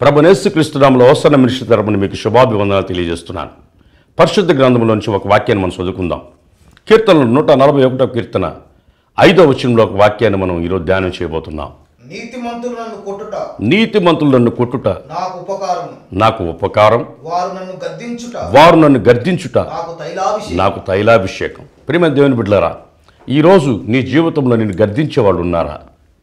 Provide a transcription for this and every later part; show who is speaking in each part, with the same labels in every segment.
Speaker 1: ప్రభునేసుక్రీస్తునామలో అవసర మినిస్టర్ తరపున మీకు శుభాభివందనాలు తెలియజేస్తున్నాను పరిశుద్ధ గ్రంథంలోంచి ఒక వాక్యాన్ని మనం చదువుకుందాం కీర్తనలు నూట నలభై ఒకటో కీర్తన ఐదో వచనంలో ఒక వాక్యాన్ని మనం ఈరోజు ధ్యానం చేయబోతున్నాం
Speaker 2: నీతిమంతులు నన్ను కొట్టుట
Speaker 1: నీతిమంతులు నన్ను కొట్టుట
Speaker 2: నాకు ఉపకారము
Speaker 1: నాకు ఉపకారం
Speaker 2: వారు నన్ను గద్దించుట
Speaker 1: వారు నన్ను గర్దించుట
Speaker 2: నాకు తైలాభిషేకం
Speaker 1: నాకు తైలాభిషేకం ప్రియమ దేవుని బిడ్డలారా ఈరోజు నీ జీవితంలో నిన్ను గర్దించే వాళ్ళు ఉన్నారా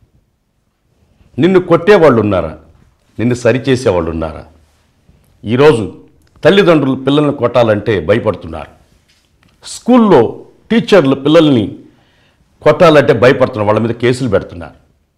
Speaker 1: నిన్ను కొట్టేవాళ్ళు ఉన్నారా నిన్ను సరిచేసేవాళ్ళు ఉన్నారా ఈరోజు తల్లిదండ్రులు పిల్లల్ని కొట్టాలంటే భయపడుతున్నారు స్కూల్లో టీచర్లు పిల్లల్ని కొట్టాలంటే భయపడుతున్నారు వాళ్ళ మీద కేసులు పెడుతున్నారు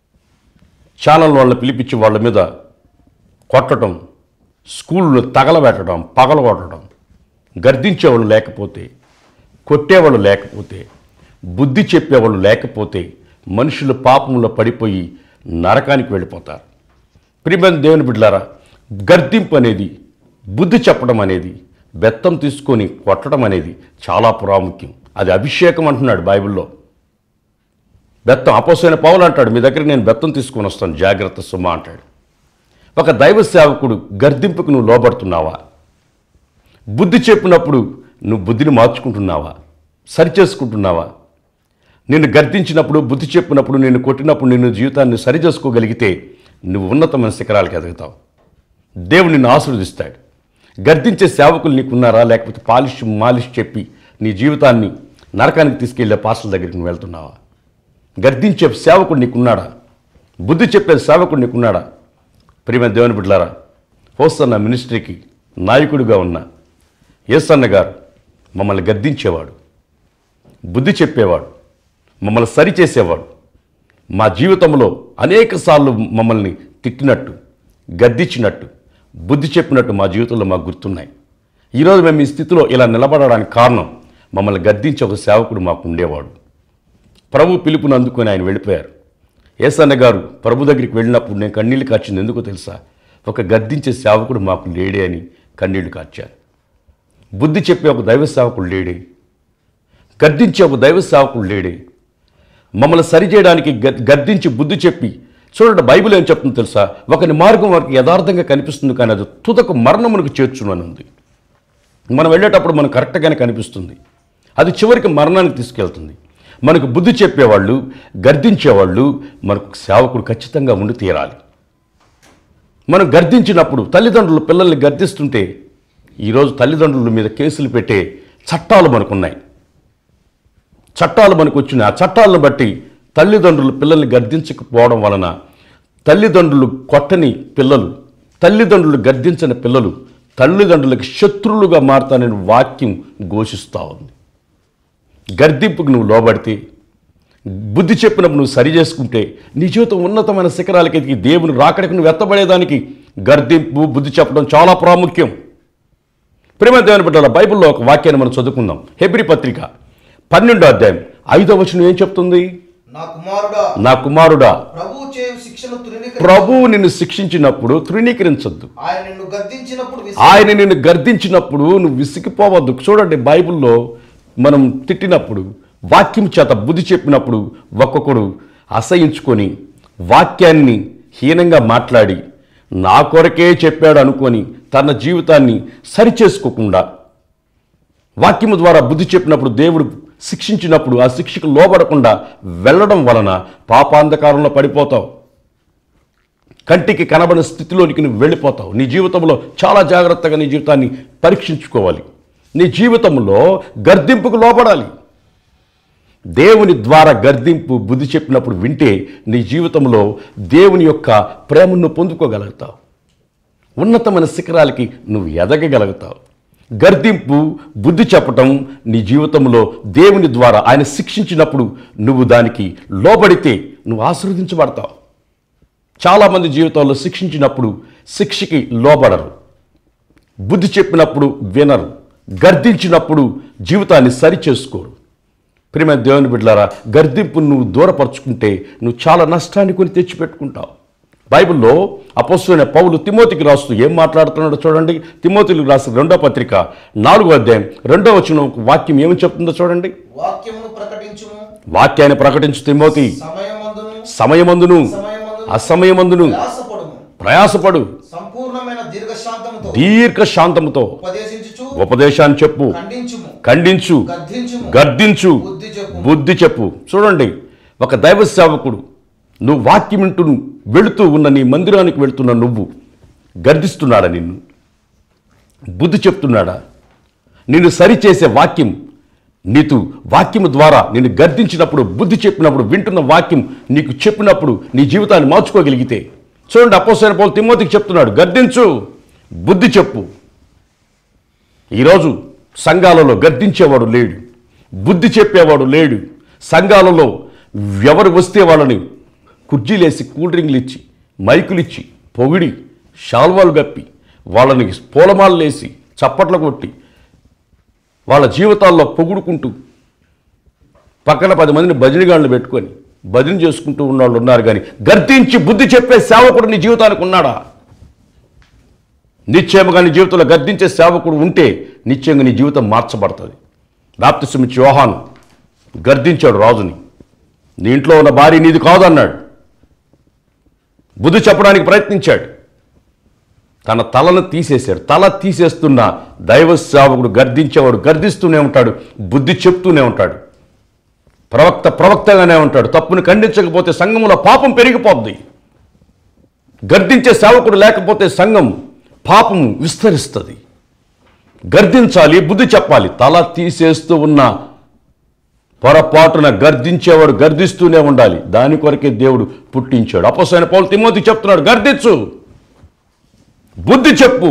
Speaker 1: ఛానల్ వాళ్ళని పిలిపించి వాళ్ళ మీద కొట్టడం స్కూళ్ళు తగలబెట్టడం పగలగొట్టడం గర్దించేవాళ్ళు లేకపోతే కొట్టేవాళ్ళు లేకపోతే బుద్ధి చెప్పేవాళ్ళు లేకపోతే మనుషులు పాపంలో పడిపోయి నరకానికి వెళ్ళిపోతారు ప్రియమైన దేవుని బిడ్డలారా గర్దింపు అనేది బుద్ధి చెప్పడం అనేది బెత్తం తీసుకొని కొట్టడం అనేది చాలా ప్రాముఖ్యం అది అభిషేకం అంటున్నాడు బైబిల్లో బెత్తం అపోసైన పౌలు అంటాడు మీ దగ్గర నేను బెత్తం తీసుకొని వస్తాను జాగ్రత్త సుమ అంటాడు ఒక దైవ సేవకుడు గర్దింపుకు నువ్వు లోబడుతున్నావా బుద్ధి చెప్పినప్పుడు నువ్వు బుద్ధిని మార్చుకుంటున్నావా సరిచేసుకుంటున్నావా నిన్ను గర్దించినప్పుడు బుద్ధి చెప్పినప్పుడు నిన్ను కొట్టినప్పుడు నిన్ను జీవితాన్ని సరిచేసుకోగలిగితే నువ్వు ఉన్నతమైన శిఖరాలకు ఎదుగుతావు దేవుడు నిన్ను ఆశీర్వదిస్తాడు గర్దించే సేవకులు నీకున్నారా లేకపోతే పాలిష్ మాలిష్ చెప్పి నీ జీవితాన్ని నరకానికి తీసుకెళ్లే పాస్టర్ల దగ్గరికి నువ్వు వెళ్తున్నావా గర్దించే సేవకుడు నీకున్నాడా బుద్ధి చెప్పే సేవకుడు నీకున్నాడా ప్రియమ దేవుని బిడ్డలారా హోసన్న మినిస్ట్రీకి నాయకుడిగా ఉన్న యేసన్న గారు మమ్మల్ని గద్దించేవాడు బుద్ధి చెప్పేవాడు మమ్మల్ని సరిచేసేవాడు మా జీవితంలో అనేక సార్లు మమ్మల్ని తిట్టినట్టు గద్దించినట్టు బుద్ధి చెప్పినట్టు మా జీవితంలో మాకు గుర్తున్నాయి ఈరోజు మేము ఈ స్థితిలో ఇలా నిలబడడానికి కారణం మమ్మల్ని గద్దించే ఒక సేవకుడు మాకు ఉండేవాడు ప్రభు పిలుపుని అందుకొని ఆయన వెళ్ళిపోయారు ఏసన్న గారు ప్రభు దగ్గరికి వెళ్ళినప్పుడు నేను కన్నీళ్లు కార్చింది ఎందుకో తెలుసా ఒక గద్దించే సేవకుడు మాకు లేడే అని కన్నీళ్లు కార్చాను బుద్ధి చెప్పే ఒక దైవ సేవకుడు లేడే గద్దించే ఒక దైవ సేవకుడు లేడే మమ్మల్ని సరిచేయడానికి గద్- గద్దించి బుద్ధి చెప్పి చూడండి బైబిల్ ఏం చెప్తుందో తెలుసా ఒకని మార్గం వారికి యథార్థంగా కనిపిస్తుంది కానీ అది తుదకు మరణమునకు చేర్చును అని ఉంది మనం వెళ్ళేటప్పుడు మనకు కరెక్ట్గానే కనిపిస్తుంది అది చివరికి మరణానికి తీసుకెళ్తుంది మనకు బుద్ధి చెప్పేవాళ్ళు గర్దించేవాళ్ళు మనకు సేవకుడు ఖచ్చితంగా ఉండి తీరాలి మనం గర్దించినప్పుడు తల్లిదండ్రులు పిల్లల్ని గర్దిస్తుంటే ఈరోజు తల్లిదండ్రుల మీద కేసులు పెట్టే చట్టాలు మనకున్నాయి చట్టాలు మనకు వచ్చినాయి ఆ చట్టాలను బట్టి తల్లిదండ్రులు పిల్లల్ని గర్దించకపోవడం వలన తల్లిదండ్రులు కొట్టని పిల్లలు తల్లిదండ్రులు గర్దించని పిల్లలు తల్లిదండ్రులకు శత్రువులుగా మారుతానని వాక్యం ఘోషిస్తూ ఉంది గర్దింపుకు నువ్వు లోబడితే బుద్ధి చెప్పినప్పుడు నువ్వు సరి చేసుకుంటే నీ జీవితం ఉన్నతమైన శిఖరాలకి ఎదిగి దేవుని రాకడికి నువ్వు ఎత్తబడేదానికి గర్దింపు బుద్ధి చెప్పడం చాలా ప్రాముఖ్యం ప్రేమ దేవుని బిడ్డల బైబిల్లో ఒక వాక్యాన్ని మనం చదువుకుందాం హెబ్రి పత్రిక పన్నెండో అధ్యాయం ఐదో వచనం ఏం చెప్తుంది
Speaker 2: నా కుమారుడా
Speaker 1: నా కుమారుడా
Speaker 2: ప్రభువు చేయు శిక్షను తృణీకరి
Speaker 1: ప్రభువు నిన్ను శిక్షించినప్పుడు తృణీకరించొద్దు
Speaker 2: ఆయన నిన్ను గద్దించినప్పుడు విసి-
Speaker 1: ఆయన నిన్ను గర్దించినప్పుడు నువ్వు విసిగిపోవద్దు చూడండి బైబిల్లో మనం తిట్టినప్పుడు వాక్యం చేత బుద్ధి చెప్పినప్పుడు ఒక్కొక్కడు అసహించుకొని వాక్యాన్ని హీనంగా మాట్లాడి నా కొరకే చెప్పాడు అనుకొని తన జీవితాన్ని సరిచేసుకోకుండా వాక్యము ద్వారా బుద్ధి చెప్పినప్పుడు దేవుడు శిక్షించినప్పుడు ఆ శిక్షకు లోబడకుండా వెళ్ళడం వలన పాపాంధకారంలో పడిపోతావు కంటికి కనబడిన స్థితిలోనికి నువ్వు వెళ్ళిపోతావు నీ జీవితంలో చాలా జాగ్రత్తగా నీ జీవితాన్ని పరీక్షించుకోవాలి నీ జీవితంలో గర్దింపుకు లోపడాలి దేవుని ద్వారా గర్దింపు బుద్ధి చెప్పినప్పుడు వింటే నీ జీవితంలో దేవుని యొక్క ప్రేమను పొందుకోగలుగుతావు ఉన్నతమైన శిఖరాలకి నువ్వు ఎదగగలుగుతావు గర్దింపు బుద్ధి చెప్పటం నీ జీవితంలో దేవుని ద్వారా ఆయన శిక్షించినప్పుడు నువ్వు దానికి లోబడితే నువ్వు ఆశీర్వదించబడతావు చాలామంది జీవితంలో శిక్షించినప్పుడు శిక్షకి లోబడరు బుద్ధి చెప్పినప్పుడు వినరు గర్దించినప్పుడు జీవితాన్ని సరిచేసుకోరు ప్రేమ దేవుని బిడ్డలారా గర్దింపును నువ్వు దూరపరుచుకుంటే నువ్వు చాలా నష్టాన్ని కొని తెచ్చిపెట్టుకుంటావు బైబిల్లో అపస్సులైన పౌలు తిమోతికి రాస్తూ ఏం మాట్లాడుతున్నాడో చూడండి తిమోతికి రాసిన రెండో పత్రిక నాలుగో అధ్యాయం రెండో వచ్చిన వాక్యం ఏమని చెప్తుందో చూడండి
Speaker 2: వాక్యమును ప్రకటించుము
Speaker 1: వాక్యాన్ని ప్రకటించు తిమోతి
Speaker 2: సమయమందును
Speaker 1: సమయమందును
Speaker 2: సమయమందును
Speaker 1: అసమయమందును
Speaker 2: ప్రయాసపడుము
Speaker 1: ప్రయాసపడు
Speaker 2: సంపూర్ణమైన దీర్ఘశాంతముతో
Speaker 1: దీర్ఘ శాంతముతో
Speaker 2: ఉపదేశించుచు
Speaker 1: ఉపదేశాన్ని చెప్పు
Speaker 2: ఖండించుము
Speaker 1: ఖండించు
Speaker 2: గద్దించుము
Speaker 1: గద్దించు
Speaker 2: బుద్ధి చెప్పు
Speaker 1: బుద్ధి చెప్పు చూడండి ఒక దైవ సేవకుడు నువ్వు వాక్యం వింటూ వెళుతూ ఉన్న నీ మందిరానికి వెళుతున్న నువ్వు గర్దిస్తున్నాడా నిన్ను బుద్ధి చెప్తున్నాడా నిన్ను సరిచేసే వాక్యం నీకు వాక్యము ద్వారా నిన్ను గర్దించినప్పుడు బుద్ధి చెప్పినప్పుడు వింటున్న వాక్యం నీకు చెప్పినప్పుడు నీ జీవితాన్ని మార్చుకోగలిగితే చూడండి అపోసైన పోలు తిమ్మోతికి చెప్తున్నాడు గర్దించు బుద్ధి చెప్పు ఈరోజు సంఘాలలో గర్దించేవాడు లేడు బుద్ధి చెప్పేవాడు లేడు సంఘాలలో ఎవరు వస్తే వాళ్ళని కుర్చీలేసి కూల్ డ్రింక్లు ఇచ్చి మైకులు ఇచ్చి పొగిడి శాల్వాలు గప్పి వాళ్ళని పూలమాలలు వేసి చప్పట్లు కొట్టి వాళ్ళ జీవితాల్లో పొగుడుకుంటూ పక్కన పది మందిని భజనగాళ్ళు పెట్టుకొని భజన చేసుకుంటూ ఉన్నవాళ్ళు ఉన్నారు కానీ గర్దించి బుద్ధి చెప్పే సేవకుడు నీ జీవితానికి ఉన్నాడా నిశ్చయముగా నీ జీవితంలో గద్దించే సేవకుడు ఉంటే నిశ్చయంగా నీ జీవితం మార్చబడుతుంది బాప్తిసమిచ్చి యోహాను గర్దించాడు రాజుని నీ ఇంట్లో ఉన్న భార్య నీది కాదన్నాడు బుద్ధి చెప్పడానికి ప్రయత్నించాడు తన తలను తీసేశాడు తల తీసేస్తున్న దైవ సేవకుడు గర్దించేవాడు గర్దిస్తూనే ఉంటాడు బుద్ధి చెప్తూనే ఉంటాడు ప్రవక్త ప్రవక్తగానే ఉంటాడు తప్పును ఖండించకపోతే సంఘంలో పాపం పెరిగిపోద్ది గర్దించే సేవకుడు లేకపోతే సంఘం పాపము విస్తరిస్తుంది గర్దించాలి బుద్ధి చెప్పాలి తల తీసేస్తూ ఉన్న పొరపాటున గర్దించేవాడు గర్దిస్తూనే ఉండాలి దాని కొరకే దేవుడు పుట్టించాడు అపోసైన పౌలు తిమోతి చెప్తున్నాడు గర్దించు బుద్ధి చెప్పు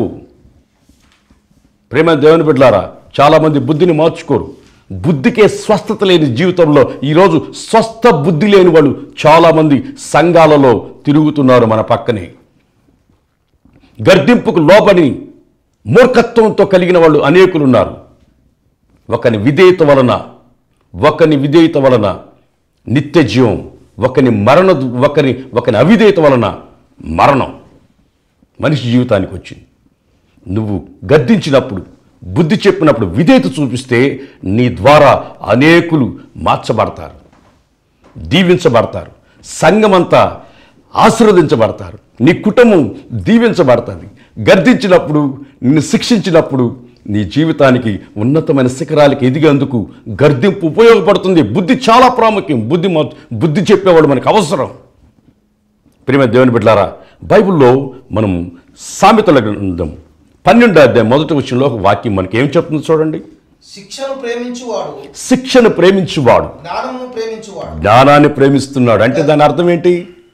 Speaker 1: ప్రేమ దేవుని బిడ్డలారా చాలామంది బుద్ధిని మార్చుకోరు బుద్ధికే స్వస్థత లేని జీవితంలో ఈరోజు స్వస్థ బుద్ధి లేని వాళ్ళు చాలామంది సంఘాలలో తిరుగుతున్నారు మన పక్కనే గర్దింపుకు లోబడి మూర్ఖత్వంతో కలిగిన వాళ్ళు అనేకులు ఉన్నారు ఒకని విధేయత వలన ఒకని విధేయత వలన నిత్య జీవం ఒకని మరణ ఒకని ఒకని అవిధేయత వలన మరణం మనిషి జీవితానికి వచ్చింది నువ్వు గద్దించినప్పుడు బుద్ధి చెప్పినప్పుడు విధేయత చూపిస్తే నీ ద్వారా అనేకులు మార్చబడతారు దీవించబడతారు సంఘమంతా ఆశీర్వదించబడతారు నీ కుటుంబం దీవించబడుతుంది గర్దించినప్పుడు నిన్ను శిక్షించినప్పుడు నీ జీవితానికి ఉన్నతమైన శిఖరాలకి ఎదిగేందుకు గర్దింపు ఉపయోగపడుతుంది బుద్ధి చాలా ప్రాముఖ్యం బుద్ధి మా- బుద్ధి చెప్పేవాడు మనకు అవసరం ప్రియమ దేవుని బిడ్డారా బైబిల్లో మనం సామెతల గ్రంథం పన్నెండో అధ్యాయం మొదటి విషయంలో ఒక వాక్యం మనకి ఏం చెప్తుంది చూడండి
Speaker 2: శిక్షను ప్రేమించువాడు
Speaker 1: శిక్షను ప్రేమించువాడు
Speaker 2: జ్ఞానమును ప్రేమించువాడు
Speaker 1: జ్ఞానాన్ని ప్రేమిస్తున్నాడు అంటే దాని అర్థం ఏంటి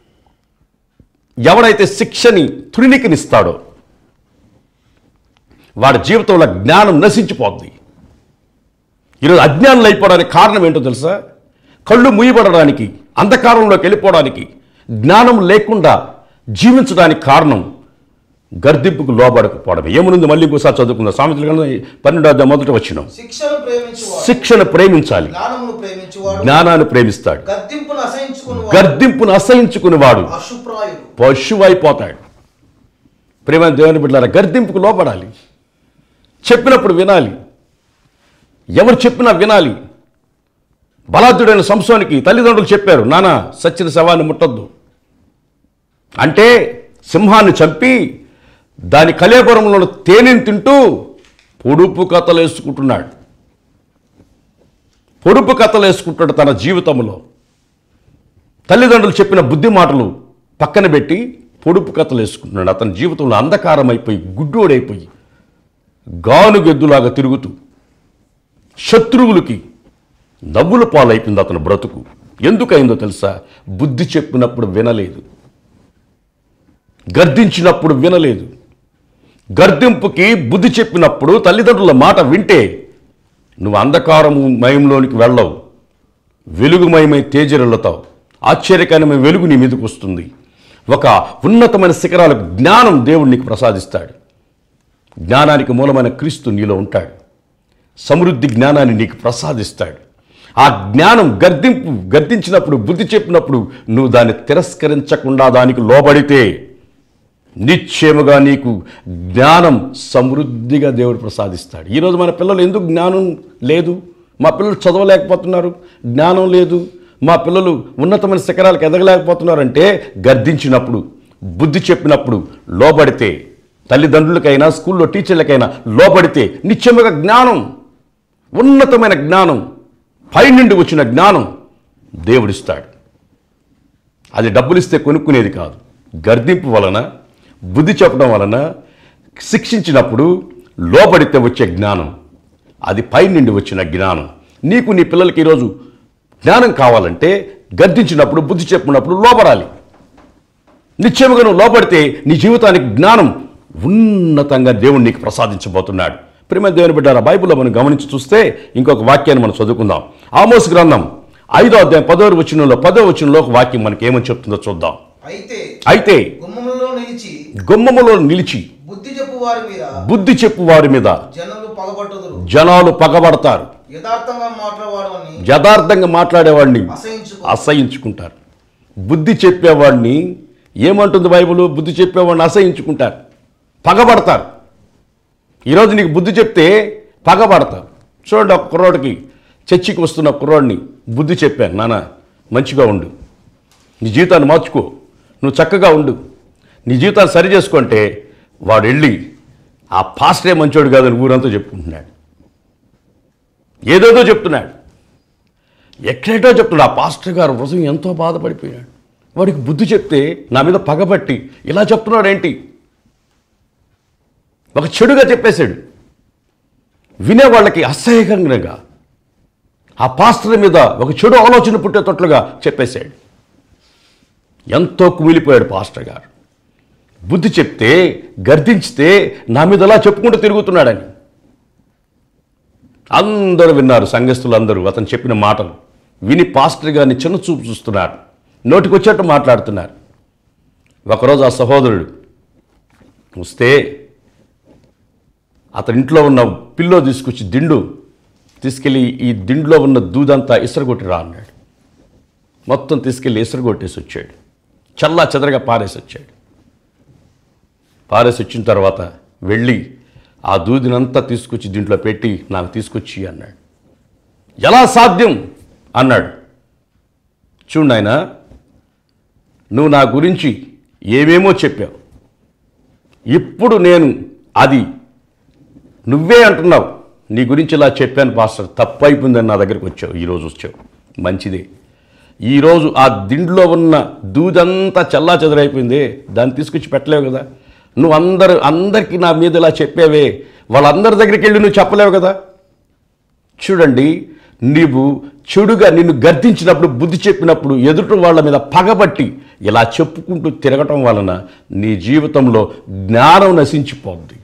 Speaker 1: ఎవడైతే శిక్షని తృణికనిస్తాడో వాడి జీవితంలో జ్ఞానం నశించిపోద్ది ఈరోజు అజ్ఞానులు అయిపోవడానికి కారణం ఏంటో తెలుసా కళ్ళు మూయబడడానికి అంధకారంలోకి వెళ్ళిపోవడానికి జ్ఞానం లేకుండా జీవించడానికి కారణం గర్దింపుకు లోబడకపోవడం ఏముంది మళ్ళీ ఇంకోసారి చదువుకుందాం సామెతలు కన్నా పన్నెండో అధ్యాయం మొదట వచ్చిన
Speaker 2: శిక్షను ప్రేమించువాడు
Speaker 1: శిక్షను ప్రేమించాలి
Speaker 2: జ్ఞానమును ప్రేమించువాడు
Speaker 1: జ్ఞానాన్ని ప్రేమిస్తాడు
Speaker 2: గద్దింపును అసహించుకుని
Speaker 1: గర్దింపును అసహించుకునేవాడు
Speaker 2: అశుప్రాయుడు
Speaker 1: పశువు అయిపోతాడు ప్రేమ దేవుని బిడ్డారా గర్దింపుకు లోపడాలి చెప్పినప్పుడు వినాలి ఎవరు చెప్పినా వినాలి బలాఢ్యుడైన సంశోనికి తల్లిదండ్రులు చెప్పారు నాన్న సచ్చిన శవాన్ని ముట్టొద్దు అంటే సింహాన్ని చంపి దాని కలేపురంలో తేనెని తింటూ పొడుపు కథలు వేసుకుంటున్నాడు పొడుపు కథలు వేసుకుంటాడు తన జీవితంలో తల్లిదండ్రులు చెప్పిన బుద్ధి మాటలు పక్కన పెట్టి పొడుపు కథలు వేసుకుంటున్నాడు అతని జీవితంలో అంధకారం అయిపోయి గుడ్డోడైపోయి గానుగెద్దులాగా తిరుగుతూ శత్రువులకి నవ్వుల పాలైపోయింది అతని బ్రతుకు ఎందుకైందో తెలుసా బుద్ధి చెప్పినప్పుడు వినలేదు గర్దించినప్పుడు వినలేదు గర్దింపుకి బుద్ధి చెప్పినప్పుడు తల్లిదండ్రుల మాట వింటే నువ్వు అంధకారము మయంలోనికి వెళ్ళవు వెలుగుమయమై తేజరెళ్ళతావు ఆశ్చర్యకరమైన వెలుగు నీ మీదకు వస్తుంది ఒక ఉన్నతమైన శిఖరాలకు జ్ఞానం దేవుడు నీకు ప్రసాదిస్తాడు జ్ఞానానికి మూలమైన క్రీస్తు నీలో ఉంటాడు సమృద్ధి జ్ఞానాన్ని నీకు ప్రసాదిస్తాడు ఆ జ్ఞానం గర్దింపు గర్దించినప్పుడు బుద్ధి చెప్పినప్పుడు నువ్వు దాన్ని తిరస్కరించకుండా దానికి లోబడితే నిశ్చయముగా నీకు జ్ఞానం సమృద్ధిగా దేవుడు ప్రసాదిస్తాడు ఈరోజు మన పిల్లలు ఎందుకు జ్ఞానం లేదు మా పిల్లలు చదవలేకపోతున్నారు జ్ఞానం లేదు మా పిల్లలు ఉన్నతమైన శిఖరాలకు ఎదగలేకపోతున్నారంటే గర్దించినప్పుడు బుద్ధి చెప్పినప్పుడు లోబడితే తల్లిదండ్రులకైనా స్కూల్లో టీచర్లకైనా లోబడితే నిత్యముగా జ్ఞానం ఉన్నతమైన జ్ఞానం పైనుండి వచ్చిన జ్ఞానం దేవుడిస్తాడు అది డబ్బులు ఇస్తే కొనుక్కునేది కాదు గర్దింపు వలన బుద్ధి చెప్పడం వలన శిక్షించినప్పుడు లోబడితే వచ్చే జ్ఞానం అది పైనుండి వచ్చిన జ్ఞానం నీకు నీ పిల్లలకి ఈరోజు జ్ఞానం కావాలంటే గర్దించినప్పుడు బుద్ధి చెప్పినప్పుడు లోబడాలి నిశ్చయముగా నువ్వు లోపడితే నీ జీవితానికి జ్ఞానం ఉన్నతంగా దేవుడు నీకు ప్రసాదించబోతున్నాడు ప్రేమ దేవుని బిడ్డారా బైబిల్లో మనం గమనించి చూస్తే ఇంకొక వాక్యాన్ని మనం చదువుకుందాం ఆమోస్ గ్రంథం ఐదో అధ్యాయం పదో వచనంలో పదో వచనంలో ఒక వాక్యం మనకి ఏమని చెప్తుందో చూద్దాం
Speaker 2: అయితే
Speaker 1: అయితే
Speaker 2: గుమ్మములో నిలిచి
Speaker 1: గుమ్మములో నిలిచి
Speaker 2: బుద్ధి చెప్పు వారి మీద
Speaker 1: బుద్ధి చెప్పు వారి మీద
Speaker 2: జనులు పగబట్టుదురు
Speaker 1: జనాలు పగబడతారు
Speaker 2: యథార్థంగా మాట్లాడవాడు అని
Speaker 1: యథార్థంగా మాట్లాడేవాడిని
Speaker 2: అసహించుకో
Speaker 1: అసహించుకుంటారు బుద్ధి చెప్పేవాడిని ఏమంటుంది బైబిల్ బుద్ధి చెప్పేవాడిని అసహించుకుంటారు పగబడతారు ఈరోజు నీకు బుద్ధి చెప్తే పగబడతారు చూడండి ఒక కుర్రోడికి చర్చికి వస్తున్న కుర్రోడిని బుద్ధి చెప్పాను నాన్న మంచిగా ఉండు నీ జీవితాన్ని మార్చుకో నువ్వు చక్కగా ఉండు నీ జీవితాన్ని సరి చేసుకుంటే వాడు వెళ్ళి ఆ పాస్టరే మంచోడు కాదని ఊరంతా చెప్పుకుంటున్నాడు ఏదేదో చెప్తున్నాడు ఎక్కడేటో చెప్తున్నాడు ఆ పాస్టర్ గారు హృదయం ఎంతో బాధపడిపోయాడు వాడికి బుద్ధి చెప్తే నా మీద పగబట్టి ఇలా చెప్తున్నాడు ఏంటి ఒక చెడుగా చెప్పేశాడు వినే వాళ్ళకి అసహ్యకరంగా ఆ పాస్టర్ మీద ఒక చెడు ఆలోచన పుట్టేటట్లుగా చెప్పేశాడు ఎంతో కుమిలిపోయాడు పాస్టర్ గారు బుద్ధి చెప్తే గర్దించితే నా మీద అలా చెప్పుకుంటూ తిరుగుతున్నాడని అందరూ విన్నారు సంఘస్థులు అందరూ అతను చెప్పిన మాటలు విని పాస్టర్ గారిని చిన్న చూపు చూస్తున్నారు నోటికి వచ్చేట్టు మాట్లాడుతున్నారు ఒకరోజు ఆ సహోదరుడు వస్తే అతని ఇంట్లో ఉన్న పిల్లో తీసుకొచ్చి దిండు తీసుకెళ్ళి ఈ దిండులో ఉన్న దూదంతా ఇసరగొట్టి రా అన్నాడు మొత్తం తీసుకెళ్ళి ఇసరగొట్టేసి వచ్చాడు చల్లా చెదరగా పారేసి వచ్చాడు పారేసి వచ్చిన తర్వాత వెళ్ళి ఆ దూదినంతా తీసుకొచ్చి దీంట్లో పెట్టి నాకు తీసుకొచ్చి అన్నాడు ఎలా సాధ్యం అన్నాడు చూడు నాయన నువ్వు నా గురించి ఏమేమో చెప్పావు ఇప్పుడు నేను అది నువ్వే అంటున్నావు నీ గురించి ఇలా చెప్పాను పాస్టర్ తప్పు అయిపోయిందని నా దగ్గరికి వచ్చావు ఈరోజు వచ్చావు మంచిదే ఈరోజు ఆ దిండులో ఉన్న దూదంతా చల్లా చెదరైపోయింది దాన్ని తీసుకొచ్చి పెట్టలేవు కదా నువ్వు అందరు అందరికీ నా మీద ఇలా చెప్పావే వాళ్ళందరి దగ్గరికి వెళ్ళి నువ్వు చెప్పలేవు కదా చూడండి నీవు చెడుగా నిన్ను గర్దించినప్పుడు బుద్ధి చెప్పినప్పుడు ఎదుటి వాళ్ళ మీద పగబట్టి ఇలా చెప్పుకుంటూ తిరగటం వలన నీ జీవితంలో జ్ఞానం నశించిపోద్ది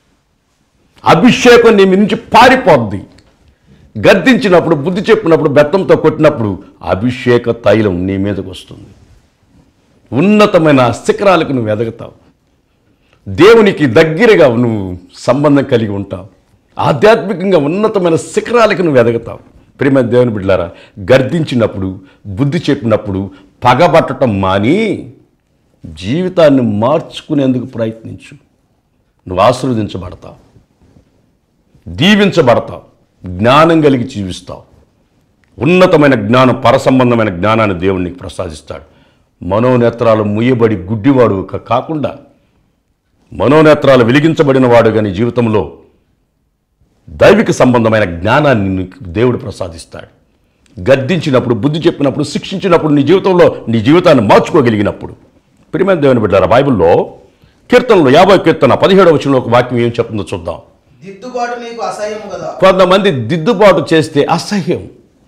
Speaker 1: అభిషేకం నీ మీద నుంచి పారిపోద్ది గద్దించినప్పుడు బుద్ధి చెప్పినప్పుడు బెత్తంతో కొట్టినప్పుడు అభిషేక తైలం నీ మీదకు వస్తుంది ఉన్నతమైన శిఖరాలకు నువ్వు ఎదగతావు దేవునికి దగ్గరగా నువ్వు సంబంధం కలిగి ఉంటావు ఆధ్యాత్మికంగా ఉన్నతమైన శిఖరాలకు నువ్వు ఎదగతావు ప్రేమ దేవుని బిడ్డారా గర్దించినప్పుడు బుద్ధి చెప్పినప్పుడు పగబట్టడం మాని జీవితాన్ని మార్చుకునేందుకు ప్రయత్నించు నువ్వు ఆశీర్వదించబడతావు దీవించబడతావు జ్ఞానం కలిగి జీవిస్తావు ఉన్నతమైన జ్ఞానం పరసంబంధమైన జ్ఞానాన్ని దేవుడు నీకు ప్రసాదిస్తాడు మనోనేత్రాలు ముయ్యబడి గుడ్డివాడు కా- కాకుండా మనోనేత్రాలు వెలిగించబడిన వాడు కానీ జీవితంలో దైవిక సంబంధమైన జ్ఞానాన్ని నీకు దేవుడు ప్రసాదిస్తాడు గద్దించినప్పుడు బుద్ధి చెప్పినప్పుడు శిక్షించినప్పుడు నీ జీవితంలో నీ జీవితాన్ని మార్చుకోగలిగినప్పుడు ప్రియమైన దేవుని బిడ్డారా బైబిల్లో కీర్తనలో యాభై కీర్తన పదిహేడవ వచనంలో ఒక వాక్యం ఏం చెప్తుందో చూద్దాం
Speaker 2: దిద్దుబాటు నీకు అసహ్యము కదా
Speaker 1: కొంతమంది దిద్దుబాటు చేస్తే అసహ్యం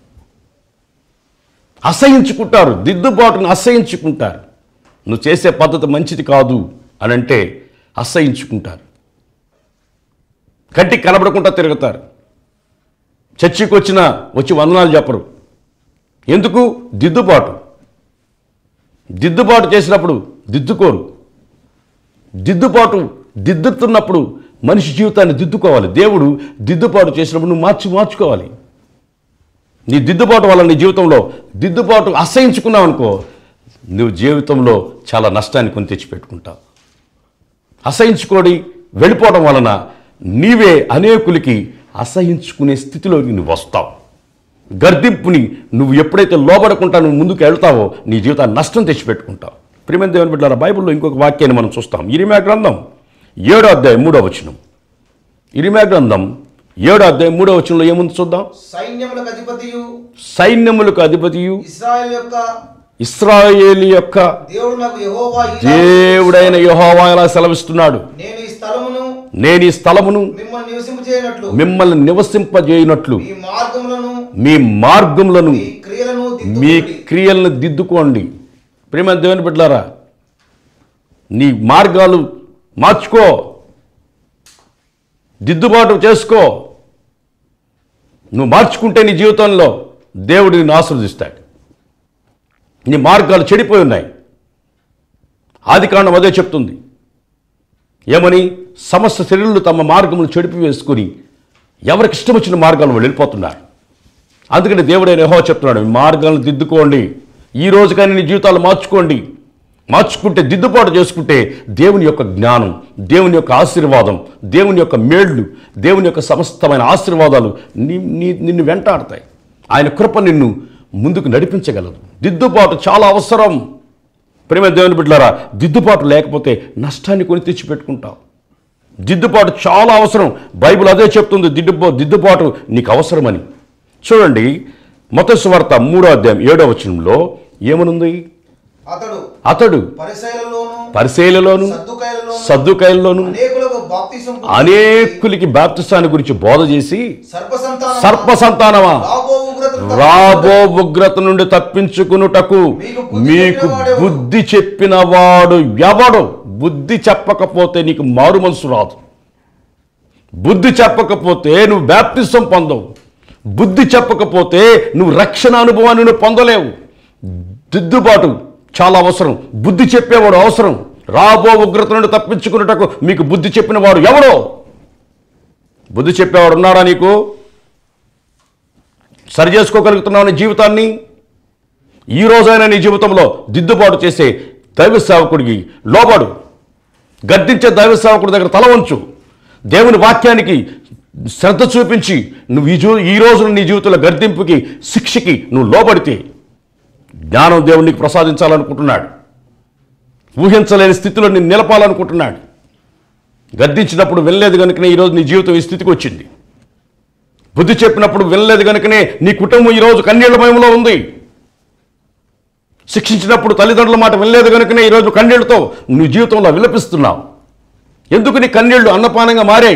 Speaker 1: అసహించుకుంటారు దిద్దుబాటును అసహించుకుంటారు నువ్వు చేసే పద్ధతి మంచిది కాదు అని అంటే అసహించుకుంటారు కంటికి కనబడకుండా తిరుగుతారు చర్చికి వచ్చిన వచ్చి వందనాలు చెప్పరు ఎందుకు దిద్దుబాటు దిద్దుబాటు చేసినప్పుడు దిద్దుకోరు దిద్దుబాటు దిద్దుతున్నప్పుడు మనిషి జీవితాన్ని దిద్దుకోవాలి దేవుడు దిద్దుబాటు చేసినప్పుడు నువ్వు మార్చి మార్చుకోవాలి నీ దిద్దుబాటు వల్ల నీ జీవితంలో దిద్దుబాటు అసహించుకున్నావు అనుకో నువ్వు జీవితంలో చాలా నష్టాన్ని కొని తెచ్చిపెట్టుకుంటావు అసహించుకోడి వెళ్ళిపోవడం వలన నీవే అనేకులకి అసహించుకునే స్థితిలోకి నువ్వు వస్తావు గర్దింపుని నువ్వు ఎప్పుడైతే లోబడకుండా నువ్వు ముందుకు వెళ్తావో నీ జీవితాన్ని నష్టం తెచ్చిపెట్టుకుంటావు ప్రియమైన దేవుని బిడ్డారా బైబిల్లో ఇంకొక వాక్యాన్ని మనం చూస్తాం ఇరిమా గ్రంథం ఏడో అధ్యాయం మూడో వచనం ఇరిమా గ్రంథం ఏడో అధ్యాయం మూడో వచనంలో ఏముంది చూద్దాం
Speaker 2: సైన్యములకు అధిపతియు
Speaker 1: సైన్యములకు అధిపతియు
Speaker 2: ఇస్రాయేల్ యొక్క
Speaker 1: ఇస్రాయేలు యొక్క
Speaker 2: దేవుడు నాకు యెహోవా ఇలా
Speaker 1: దేవుడైన యెహోవా ఇలా సెలవిస్తున్నాడు
Speaker 2: నేను ఈ స్థలమును
Speaker 1: నేను ఈ స్థలమును
Speaker 2: మిమ్మల్ని నివసింపజేయనట్లు
Speaker 1: మిమ్మల్ని నివసింపజేయనట్లు
Speaker 2: మీ మార్గములను
Speaker 1: మీ మార్గములను
Speaker 2: మీ క్రియలను
Speaker 1: మీ
Speaker 2: దిద్దుకోండి
Speaker 1: క్రియలను దిద్దుకోండి ప్రేమ దేవుని బిడ్డలారా నీ మార్గాలు మార్చుకో దిద్దుబాటు చేసుకో నువ్వు మార్చుకుంటే నీ జీవితంలో దేవుడు నిన్ను ఆశీర్వదిస్తాడు నీ మార్గాలు చెడిపోయి ఉన్నాయి ఆది కాండం అదే చెప్తుంది ఏమని సమస్త శరీరులు తమ మార్గములు చెడిపి వేసుకుని ఎవరికి ఇష్టం వచ్చిన మార్గాలు వాళ్ళు వెళ్ళిపోతున్నారు అందుకని దేవుడైన యెహోవా చెప్తున్నాడు మీ మార్గాలను దిద్దుకోండి ఈ రోజు కానీ నీ జీవితాలు మార్చుకోండి మార్చుకుంటే దిద్దుబాటు చేసుకుంటే దేవుని యొక్క జ్ఞానం దేవుని యొక్క ఆశీర్వాదం దేవుని యొక్క మేళ్ళు దేవుని యొక్క సమస్తమైన ఆశీర్వాదాలు నీ నీ నిన్ను వెంటాడతాయి ఆయన కృప నిన్ను ముందుకు నడిపించగలదు దిద్దుబాటు చాలా అవసరం ప్రేమ దేవుని బిడ్డలారా దిద్దుబాటు లేకపోతే నష్టాన్ని కొని తెచ్చిపెట్టుకుంటావు దిద్దుబాటు చాలా అవసరం బైబిల్ అదే చెప్తుంది దిద్దుబా దిద్దుబాటు నీకు అవసరమని చూడండి మొదటి వార్త మూడో అధ్యాయం ఏడో వచనంలో ఏమనుంది
Speaker 2: అతడు
Speaker 1: అతడు
Speaker 2: పరిశైలలోను
Speaker 1: పరిశీలలోను
Speaker 2: సద్దుకాయలలోను
Speaker 1: సద్దుకాయల్లోను
Speaker 2: అనేకులకు బాప్తిసం పొంది
Speaker 1: అనేకులకి బాప్తిస్తాన్ని గురించి బోధ చేసి
Speaker 2: సర్ప సంతానమా,
Speaker 1: సర్ప సంతానమా
Speaker 2: రాబో ఉగ్రతను
Speaker 1: రాబో ఉగ్రత నుండి తప్పించుకునుటకు మీకు బుద్ధి చెప్పిన వాడు ఎవడు బుద్ధి చెప్పకపోతే నీకు మారు మనసు రాదు బుద్ధి చెప్పకపోతే నువ్వు బ్యాప్టిజం పొందవు బుద్ధి చెప్పకపోతే నువ్వు రక్షణ అనుభవాన్ని నువ్వు పొందలేవు దిద్దుబాటు చాలా అవసరం బుద్ధి చెప్పేవాడు అవసరం రాబో ఉగ్రత నుండి తప్పించుకున్నటకు మీకు బుద్ధి చెప్పిన వాడు ఎవడో బుద్ధి చెప్పేవాడు ఉన్నాడా నీకు సరి చేసుకోగలుగుతున్నావు నీ జీవితాన్ని ఈ రోజైనా నీ జీవితంలో దిద్దుబాటు చేసే దైవ సేవకుడికి లోబడు గద్దించే దైవ సేవకుడి దగ్గర తల వంచు దేవుని వాక్యానికి శ్రద్ధ చూపించి నువ్వు ఈ జూ ఈ రోజున నీ జీవితంలో గర్దింపుకి శిక్షకి నువ్వు లోబడితే జ్ఞానం దేవునికి ప్రసాదించాలనుకుంటున్నాడు ఊహించలేని స్థితిలో నేను నిలపాలనుకుంటున్నాడు గద్దించినప్పుడు వినలేదు కనుకనే ఈరోజు నీ జీవితం ఈ స్థితికి వచ్చింది బుద్ధి చెప్పినప్పుడు వినలేదు కనుకనే నీ కుటుంబం ఈరోజు కన్నీళ్ల భయంలో ఉంది శిక్షించినప్పుడు తల్లిదండ్రుల మాట వినలేదు కనుకనే ఈరోజు కన్నీళ్లతో నీ జీవితంలో విలపిస్తున్నావు ఎందుకు నీ కన్నీళ్లు అన్నపానంగా మారాయి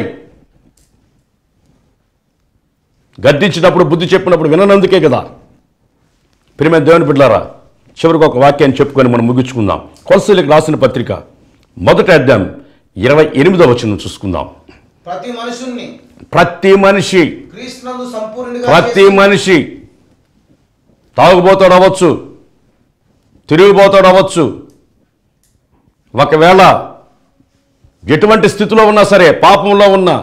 Speaker 1: గద్దించినప్పుడు బుద్ధి చెప్పినప్పుడు విననందుకే కదా ప్రియమైన దేవుని బిడ్డారా చివరికి ఒక వాక్యాన్ని చెప్పుకొని మనం ముగించుకుందాం కొలసీలకు రాసిన పత్రిక మొదటి అధ్యాయం ఇరవై ఎనిమిదో వచనం చూసుకుందాం
Speaker 2: ప్రతి మనుషుణ్ణి
Speaker 1: ప్రతి మనిషి
Speaker 2: క్రీస్తునందు సంపూర్ణుడిగా
Speaker 1: ప్రతి
Speaker 2: చేసి
Speaker 1: మనిషి తాగుబోతాడు అవ్వచ్చు తిరిగిపోతాడు అవ్వచ్చు ఒకవేళ ఎటువంటి స్థితిలో ఉన్నా సరే పాపంలో ఉన్నా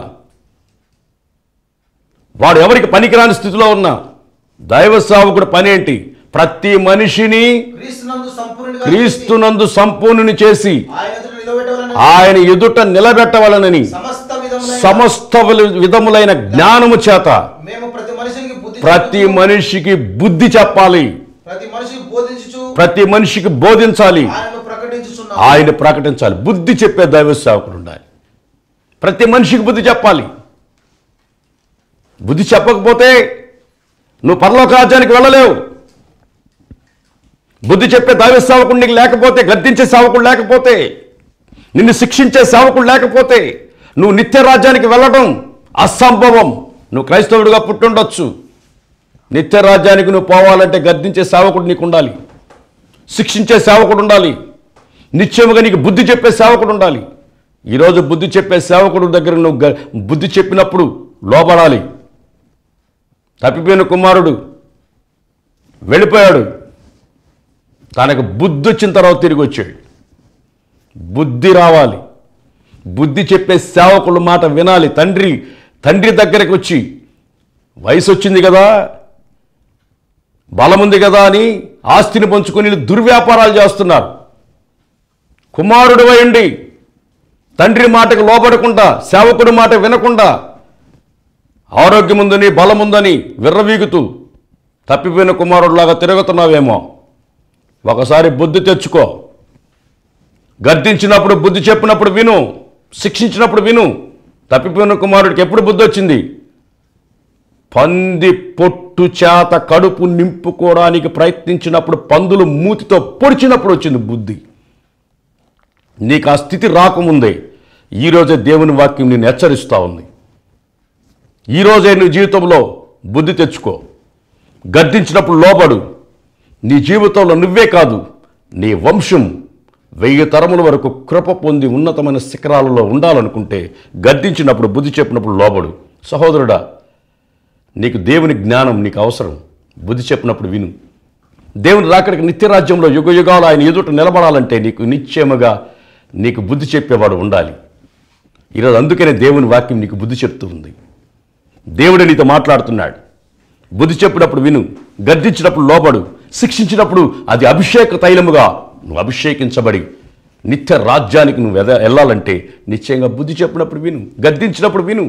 Speaker 1: వాడు ఎవరికి పనికిరాని స్థితిలో ఉన్నా దైవ సేవకుడు పని ఏంటి ప్రతి మనిషిని
Speaker 2: క్రీస్తునందు సంపూర్ణుడిగా
Speaker 1: క్రీస్తునందు సంపూర్ణుని చేసి
Speaker 2: చేసి ఆయన ఎదుట నిలబెట్టవాలని
Speaker 1: ఆయన ఎదుట నిలబెట్టవలనని
Speaker 2: సమస్త విధములైన
Speaker 1: సమస్త విధములైన జ్ఞానము చేత
Speaker 2: మేము ప్రతి మనిషికి బుద్ధి
Speaker 1: ప్రతి
Speaker 2: చెప్పుచు,
Speaker 1: మనిషికి బుద్ధి చెప్పాలి
Speaker 2: ప్రతి మనిషికి బోధించుచు
Speaker 1: ప్రతి మనిషికి బోధించాలి
Speaker 2: ఆయనను ప్రకటించుచున్నాం
Speaker 1: ఆయన ప్రకటించాలి బుద్ధి చెప్పే దైవ సేవకుడు ఉండాలి ప్రతి మనిషికి బుద్ధి చెప్పాలి బుద్ధి చెప్పకపోతే నువ్వు పరలోక రాజ్యానికి వెళ్ళలేవు బుద్ధి చెప్పే దైవ సేవకుడు నీకు లేకపోతే గద్దించే సేవకుడు లేకపోతే నిన్ను శిక్షించే సేవకుడు లేకపోతే నువ్వు నిత్య రాజ్యానికి వెళ్ళడం అసంభవం నువ్వు క్రైస్తవుడిగా పుట్టుండొచ్చు నిత్య రాజ్యానికి నువ్వు పోవాలంటే గద్దించే సేవకుడు నీకు ఉండాలి శిక్షించే సేవకుడు ఉండాలి నిత్యముగా నీకు బుద్ధి చెప్పే సేవకుడు ఉండాలి ఈరోజు బుద్ధి చెప్పే సేవకుడు దగ్గర నువ్వు గ- బుద్ధి చెప్పినప్పుడు లోబడాలి తప్పిపోయిన కుమారుడు వెళ్ళిపోయాడు తనకు బుద్ధి వచ్చిన తర్వాత తిరిగి వచ్చాడు బుద్ధి రావాలి బుద్ధి చెప్పే సేవకుల మాట వినాలి తండ్రి తండ్రి దగ్గరికి వచ్చి వయసు వచ్చింది కదా బలముంది కదా అని ఆస్తిని పంచుకొని దుర్వ్యాపారాలు చేస్తున్నారు కుమారుడు అయండి తండ్రి మాటకు లోబడకుండా సేవకుడి మాట వినకుండా ఆరోగ్యముందని బలముందని విర్రవీగుతూ తప్పిపోయిన కుమారుడిలాగా తిరుగుతున్నావేమో ఒకసారి బుద్ధి తెచ్చుకో గర్దించినప్పుడు బుద్ధి చెప్పినప్పుడు విను శిక్షించినప్పుడు విను తప్పిపోయిన కుమారుడికి ఎప్పుడు బుద్ధి వచ్చింది పంది పొట్టు చేత కడుపు నింపుకోవడానికి ప్రయత్నించినప్పుడు పందులు మూతితో పొడిచినప్పుడు వచ్చింది బుద్ధి నీకు ఆ స్థితి రాకముందే ఈరోజే దేవుని వాక్యం నేను హెచ్చరిస్తూ ఉంది ఈరోజే నీ జీవితంలో బుద్ధి తెచ్చుకో గద్దించినప్పుడు లోబడు నీ జీవితంలో నువ్వే కాదు నీ వంశం వెయ్యి తరముల వరకు కృప పొంది ఉన్నతమైన శిఖరాలలో ఉండాలనుకుంటే గద్దించినప్పుడు బుద్ధి చెప్పినప్పుడు లోబడు సహోదరుడా నీకు దేవుని జ్ఞానం నీకు అవసరం బుద్ధి చెప్పినప్పుడు విను దేవుని రాకడికి నిత్యరాజ్యంలో యుగ యుగాలు ఆయన ఎదుట నిలబడాలంటే నీకు నిశ్చయముగా నీకు బుద్ధి చెప్పేవాడు ఉండాలి ఈరోజు అందుకనే దేవుని వాక్యం నీకు బుద్ధి చెప్తూ ఉంది దేవుడు నీతో మాట్లాడుతున్నాడు బుద్ధి చెప్పినప్పుడు విను గర్దించినప్పుడు లోబడు శిక్షించినప్పుడు అది అభిషేక తైలముగా నువ్వు అభిషేకించబడి నిత్య రాజ్యానికి నువ్వు ఎద వెళ్ళాలంటే నిశ్చయంగా బుద్ధి చెప్పినప్పుడు విను గద్దించినప్పుడు విను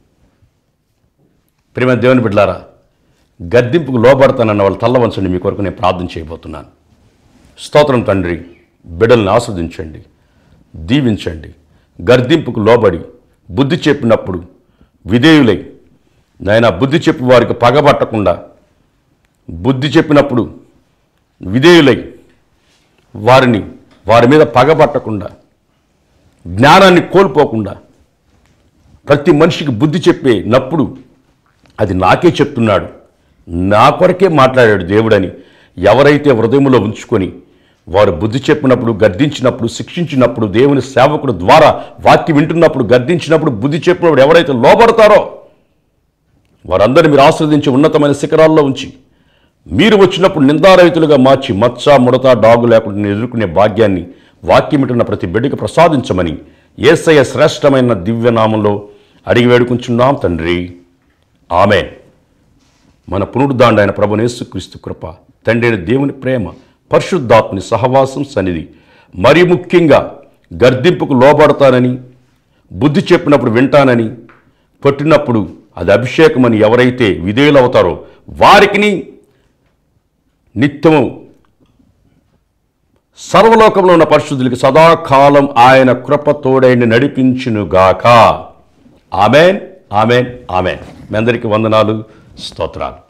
Speaker 1: ప్రేమ దేవుని బిడ్డలారా గద్దింపుకు లోబడతానన్న వాళ్ళు తల్ల వంచండి మీ కొరకు నేను ప్రార్థన చేయబోతున్నాను స్తోత్రం తండ్రి బిడ్డల్ని ఆస్వాదించండి దీవించండి గర్దింపుకు లోబడి బుద్ధి చెప్పినప్పుడు విధేయులై నాయన బుద్ధి చెప్పి వారికి పగబట్టకుండా బుద్ధి చెప్పినప్పుడు విధేయులై వారిని వారి మీద పగబట్టకుండా జ్ఞానాన్ని కోల్పోకుండా ప్రతి మనిషికి బుద్ధి చెప్పేనప్పుడు అది నాకే చెప్తున్నాడు నా కొరకే మాట్లాడాడు దేవుడని ఎవరైతే హృదయంలో ఉంచుకొని వారు బుద్ధి చెప్పినప్పుడు గద్దించినప్పుడు శిక్షించినప్పుడు దేవుని సేవకుడు ద్వారా వాక్యం వింటున్నప్పుడు గద్దించినప్పుడు బుద్ధి చెప్పినప్పుడు ఎవరైతే లోబడతారో వారందరిని మీరు ఆస్వాదించి ఉన్నతమైన శిఖరాల్లో ఉంచి మీరు వచ్చినప్పుడు నిందారహితులుగా మార్చి మచ్చ ముడత డాగు లేకుండా ఎదుర్కొనే భాగ్యాన్ని వాక్యం వింటున్న ప్రతి బిడ్డకి ప్రసాదించమని ఏసయ్య శ్రేష్టమైన దివ్యనామంలో అడిగి వేడుకుంటున్నాం తండ్రి ఆమె మన పునరుద్ధాండైన ప్రభునేసుక్రీస్తు కృప తండ్రి అయిన దేవుని ప్రేమ పరిశుద్ధాత్మని సహవాసం సన్నిధి మరి ముఖ్యంగా గర్దింపుకు లోబడతానని బుద్ధి చెప్పినప్పుడు వింటానని కొట్టినప్పుడు అది అభిషేకమని ఎవరైతే విధేయులవుతారో వారికిని నిత్యము సర్వలోకంలో ఉన్న పరిశుద్ధులకి సదాకాలం ఆయన కృప తోడైన నడిపించునుగాక ఆమెన్ ఆమెన్ ఆమెన్ మీ అందరికీ వందనాలు స్తోత్రాలు